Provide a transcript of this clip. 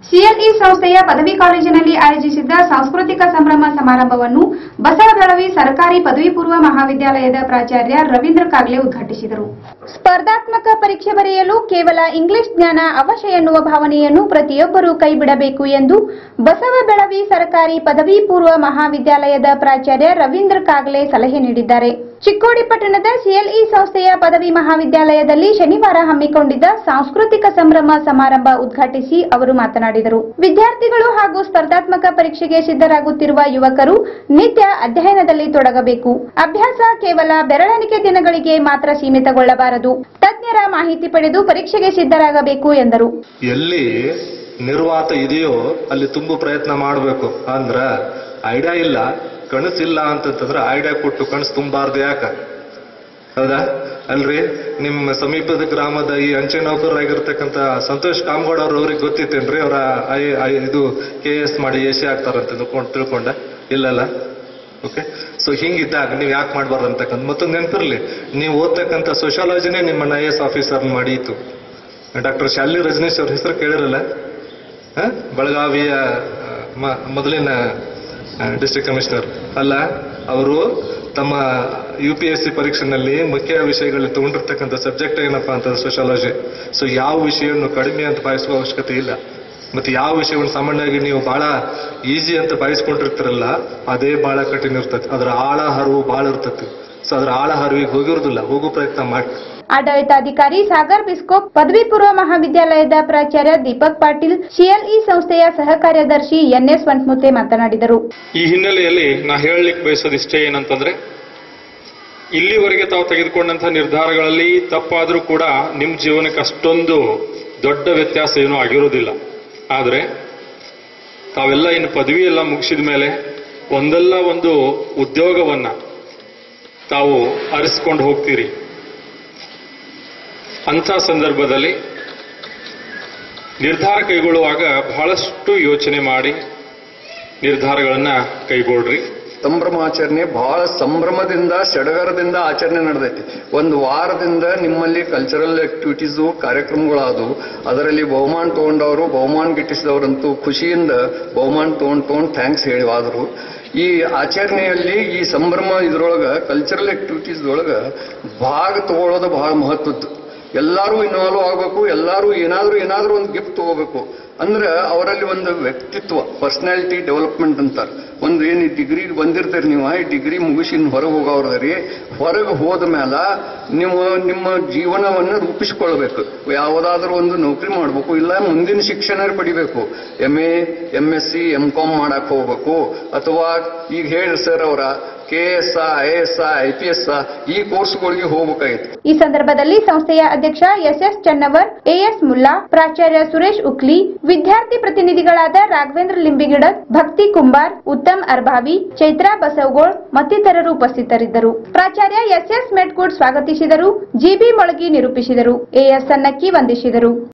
CLE ಸಂಸ್ಥೆಯ ಪದವಿ ಕಾಲೇಜಿನಲ್ಲಿ ಆಯೋಜಿಸಿದ್ದ ಸಾಂಸ್ಕೃತಿಕ ಸಂಭ್ರಮ ಸಮಾರಂಭವನ್ನು ಬಸವದಳವಿ ಸರ್ಕಾರಿ ಪದವಿ ಪೂರ್ವ ಮಹಾವಿದ್ಯಾಲಯದ ಪ್ರಾಚಾರ್ಯ ರವೀಂದ್ರ ಕಾಗ್ಲೆ ಉದ್ಘಾಟಿಸಿದರು ಸ್ಪರ್ಧಾತ್ಮಕ ಪರೀಕ್ಷೆ ಬರೆಯಲು ಕೇವಲ ಇಂಗ್ಲಿಷ್ ಜ್ಞಾನ ಅವಶ್ಯ ಎನ್ನುವ ಭಾವನೆಯನ್ನು ಪ್ರತಿಯೊಬ್ಬರೂ ಕೈಬಿಡಬೇಕು ಎಂದು ಬಸವ ಬೆಳವಿ ಸರ್ಕಾರಿ ಪದವಿ ಪೂರ್ವ ಮಹಾವಿದ್ಯಾಲಯದ ಪ್ರಾಚಾರ್ಯ ರವೀಂದ್ರ ಕಾಗ್ಲೆ ಸಲಹೆ ನೀಡಿದ್ದಾರೆ ಚಿಕ್ಕೋಡಿ ಪಟ್ಟಣದ ಸಿಎಲ್ಇ ಸಂಸ್ಥೆಯ ಪದವಿ ಮಹಾವಿದ್ಯಾಲಯದಲ್ಲಿ ಶನಿವಾರ ಹಮ್ಮಿಕೊಂಡಿದ್ದ ಸಾಂಸ್ಕೃತಿಕ ಸಂಭ್ರಮ ಸಮಾರಂಭ ಉದ್ಘಾಟಿಸಿ ಅವರು ಮಾತನಾಡಿದರು ವಿದ್ಯಾರ್ಥಿಗಳು ಹಾಗೂ ಸ್ಪರ್ಧಾತ್ಮಕ ಪರೀಕ್ಷೆಗೆ ಸಿದ್ಧರಾಗುತ್ತಿರುವ ಯುವಕರು ನಿತ್ಯ ಅಧ್ಯಯನದಲ್ಲಿ ತೊಡಗಬೇಕು ಅಭ್ಯಾಸ ಕೇವಲ ಬೆರಳೆಣಿಕೆ ದಿನಗಳಿಗೆ ಮಾತ್ರ ಸೀಮಿತಗೊಳ್ಳಬಾರದು ತಜ್ಞರ ಮಾಹಿತಿ ಪಡೆದು ಪರೀಕ್ಷೆಗೆ ಸಿದ್ಧರಾಗಬೇಕು ಎಂದರು ಎಲ್ಲಿ ನಿರ್ವಾತ ಇದೆಯೋ ಅಲ್ಲಿ ತುಂಬು ಪ್ರಯತ್ನ ಮಾಡಬೇಕು ಅಂದ್ರ ಐಡಿಯಾ ಇಲ್ಲ ಕನಸಿಲ್ಲ ಅಂತಂತಂದ್ರೆ ಐಡಿಯಾ ಕೊಟ್ಟು ಕನಸು ತುಂಬಾರ್ದು ಯಾಕ ಹೌದಾ ಅಲ್ರಿ ನಿಮ್ಮ ಸಮೀಪದ ಗ್ರಾಮದ ಈ ಅಂಚೆ ನೌಕರರಾಗಿರ್ತಕ್ಕಂಥ ಸಂತೋಷ್ ಕಾಮಗೌಡ ಅವ್ರ ಅವ್ರಿಗೆ ಗೊತ್ತಿತ್ತೇನ್ರಿ ಅವರ ಐ ಐ ಇದು ಕೆ ಎಸ್ ಮಾಡಿ ಎ ಸಿ ಆಗ್ತಾರಂತ ತಿಳ್ಕೊಂಡ್ ತಿಳ್ಕೊಂಡ ಇಲ್ಲಲ್ಲ ಓಕೆ ಸೊ ಹಿಂಗಿದ್ದಾಗ ನೀವು ಯಾಕೆ ಮಾಡಬಾರ್ದು ಅಂತಕ್ಕಂಥ ಮತ್ತೊಂದು ನೆನಪಿರ್ಲಿ ನೀವು ಓದ್ತಕ್ಕಂಥ ಸೋಶಾಲಜಿನೇ ನಿಮ್ಮನ್ನ ಐ ಎಸ್ ಆಫೀಸರ್ ಮಾಡಿತ್ತು ಡಾಕ್ಟರ್ ಶಾಲಿ ರಜನೀಶ್ ಅವ್ರ ಹೆಸರು ಕೇಳಿರಲ್ಲ ಹ? ಬೆಳಗಾವಿಯ ಆ, ಮ- ಮೊದಲಿನ ಡಿಸ್ಟ್ರಿಕ್ಟ್ ಕಮಿಷನರ್ ಅಲ್ಲ ಅವರು ತಮ್ಮ ಯು ಪಿ ಎಸ್ ಸಿ ಪರೀಕ್ಷೆನಲ್ಲಿ ಮುಖ್ಯ ವಿಷಯಗಳಲ್ಲಿ ತಗೊಂಡಿರ್ತಕ್ಕಂಥ ಸಬ್ಜೆಕ್ಟ್ ಏನಪ್ಪಾ ಅಂತಂದ್ರೆ ಸೋಶಾಲಜಿ ಸೊ ಯಾವ ವಿಷಯವನ್ನು ಕಡಿಮೆ ಅಂತ ಭಾವಿಸುವ ಅವಶ್ಯಕತೆ ಇಲ್ಲ ಮತ್ತೆ ಯಾವ ವಿಷಯವನ್ನು ಸಾಮಾನ್ಯವಾಗಿ ನೀವು ಬಹಳ ಈಸಿ ಅಂತ ಭಾವಿಸ್ಕೊಂಡಿರ್ತೀರಲ್ಲ ಅದೇ ಬಹಳ ಕಠಿಣ ಇರ್ತದೆ ಅದರ ಆಳ ಹರಿವು ಬಹಳ ಇರ್ತದೆ ಸೊ ಅದರ ಆಳ ಹರಿವಿಗೆ ಹೋಗಿರೋದಿಲ್ಲ ಹೋಗೋ ಪ್ರಯತ್ನ ಮಾಡಿ ಆಡಳಿತಾಧಿಕಾರಿ ಸಾಗರ್ ಬಿಸ್ಕೋಪ್ ಪದವಿ ಪೂರ್ವ ಮಹಾವಿದ್ಯಾಲಯದ ಪ್ರಾಚಾರ್ಯ ದೀಪಕ್ ಪಾಟೀಲ್ ಸಿಎಲ್ಇ ಸಂಸ್ಥೆಯ ಸಹ ಕಾರ್ಯದರ್ಶಿ ಎನ್ಎಸ್ ವಂಟ್ಮುತ್ತೆ ಮಾತನಾಡಿದರು ಈ ಹಿನ್ನೆಲೆಯಲ್ಲಿ ನಾ ಹೇಳಲಿಕ್ಕೆ ಬಯಸೋದು ಇಷ್ಟೇ ಏನಂತಂದ್ರೆ ಇಲ್ಲಿವರೆಗೆ ತಾವು ತೆಗೆದುಕೊಂಡಂತಹ ನಿರ್ಧಾರಗಳಲ್ಲಿ ತಪ್ಪಾದರೂ ಕೂಡ ನಿಮ್ಮ ಜೀವನಕ್ಕೆ ಅಷ್ಟೊಂದು ದೊಡ್ಡ ವ್ಯತ್ಯಾಸ ಏನೂ ಆಗಿರೋದಿಲ್ಲ ಆದರೆ ತಾವೆಲ್ಲ ಇನ್ನು ಪದವಿ ಎಲ್ಲ ಮುಗಿಸಿದ ಮೇಲೆ ಒಂದಲ್ಲ ಒಂದು ಉದ್ಯೋಗವನ್ನ ತಾವು ಅರಿಸ್ಕೊಂಡು ಹೋಗ್ತೀರಿ ಅಂಥ ಸಂದರ್ಭದಲ್ಲಿ ನಿರ್ಧಾರ ಕೈಗೊಳ್ಳುವಾಗ ಬಹಳಷ್ಟು ಯೋಚನೆ ಮಾಡಿ ನಿರ್ಧಾರಗಳನ್ನ ಕೈಗೊಳ್ರಿ ಸಂಭ್ರಮಾಚರಣೆ ಬಹಳ ಸಂಭ್ರಮದಿಂದ ಸಡಗರದಿಂದ ಆಚರಣೆ ನಡೆದೈತಿ ಒಂದು ವಾರದಿಂದ ನಿಮ್ಮಲ್ಲಿ ಕಲ್ಚರಲ್ ಆಕ್ಟಿವಿಟೀಸು ಕಾರ್ಯಕ್ರಮಗಳಾದವು ಅದರಲ್ಲಿ ಬಹುಮಾನ ತಗೊಂಡವರು ಬಹುಮಾನ ಗಿಟ್ಟಿಸಿದವರಂತೂ ಖುಷಿಯಿಂದ ಬಹುಮಾನ ತಗೊಂಡ್ ತಗೊಂಡ್ ಥ್ಯಾಂಕ್ಸ್ ಹೇಳಿ ಹೋದ್ರು ಈ ಆಚರಣೆಯಲ್ಲಿ ಈ ಸಂಭ್ರಮ ಇದ್ರೊಳಗ ಕಲ್ಚರಲ್ ಆಕ್ಟಿವಿಟೀಸ್ ಒಳಗ ಭಾಗ ತಗೊಳ್ಳೋದು ಬಹಳ ಮಹತ್ವದ್ದು ಎಲ್ಲರೂ ಇನ್ವಾಲ್ವ್ ಆಗಬೇಕು ಎಲ್ಲರೂ ಏನಾದ್ರೂ ಏನಾದ್ರೂ ಒಂದು ಗಿಫ್ಟ್ ತಗೋಬೇಕು ಅಂದ್ರೆ ಅವರಲ್ಲಿ ಒಂದು ವ್ಯಕ್ತಿತ್ವ ಪರ್ಸನಾಲಿಟಿ ಡೆವಲಪ್ಮೆಂಟ್ ಅಂತಾರೆ ಒಂದು ಏನು ಈ ಡಿಗ್ರಿಗೆ ಬಂದಿರ್ತೀರಿ ನೀವು ಈ ಡಿಗ್ರಿ ಮುಗಿಸಿ ಹೊರಗೆ ಹೋಗೋರ್ದರಿ ಹೊರಗೆ ಹೋದ ಮೇಲೆ ನೀವು ನಿಮ್ಮ ಜೀವನವನ್ನು ರೂಪಿಸಿಕೊಳ್ಬೇಕು ಯಾವುದಾದ್ರೂ ಒಂದು ನೌಕರಿ ಮಾಡಬೇಕು ಇಲ್ಲ ಮುಂದಿನ ಶಿಕ್ಷಣ ಪಡಿಬೇಕು M A M S C M com ಮಾಡಕ್ ಹೋಗ್ಬೇಕು ಅಥವಾ ಈಗ ಹೇಳಿ ಸರ್ ಅವರ K S I S I P S ಈ ಕೋರ್ಸ್ಗಳಿಗೆ ಹೋಗ್ಬೇಕಾಗಿತ್ತು ಈ ಸಂದರ್ಭದಲ್ಲಿ ಸಂಸ್ಥೆಯ ಅಧ್ಯಕ್ಷ ಎಸ್ಎಸ್ ಚನ್ನವರ್ ಎಎಸ್ ಮುಲ್ಲಾ ಪ್ರಾಚಾರ್ಯ ಸುರೇಶ್ ಉಕ್ಲಿ ವಿದ್ಯಾರ್ಥಿ ಪ್ರತಿನಿಧಿಗಳಾದ ರಾಘವೇಂದ್ರ ಲಿಂಬಿಗಿಡದ್ ಭಕ್ತಿ ಕುಂಬಾರ್ ಉತ್ತಮ್ ಅರ್ಭಾವಿ ಚೈತ್ರಾ ಬಸವಗೋಳ್ ಮತ್ತಿತರರು ಉಪಸ್ಥಿತರಿದ್ದರು ಪ್ರಾಚಾರ್ಯ ಎಸ್ಎಸ್ ಮೆಟ್ಕೂಡ್ ಸ್ವಾಗತಿಸಿದರು ಜಿಬಿ ಮೊಳಗಿ ನಿರೂಪಿಸಿದರು ಎಎಸ್ ಸನ್ನಕ್ಕಿ ವಂದಿಸಿದರು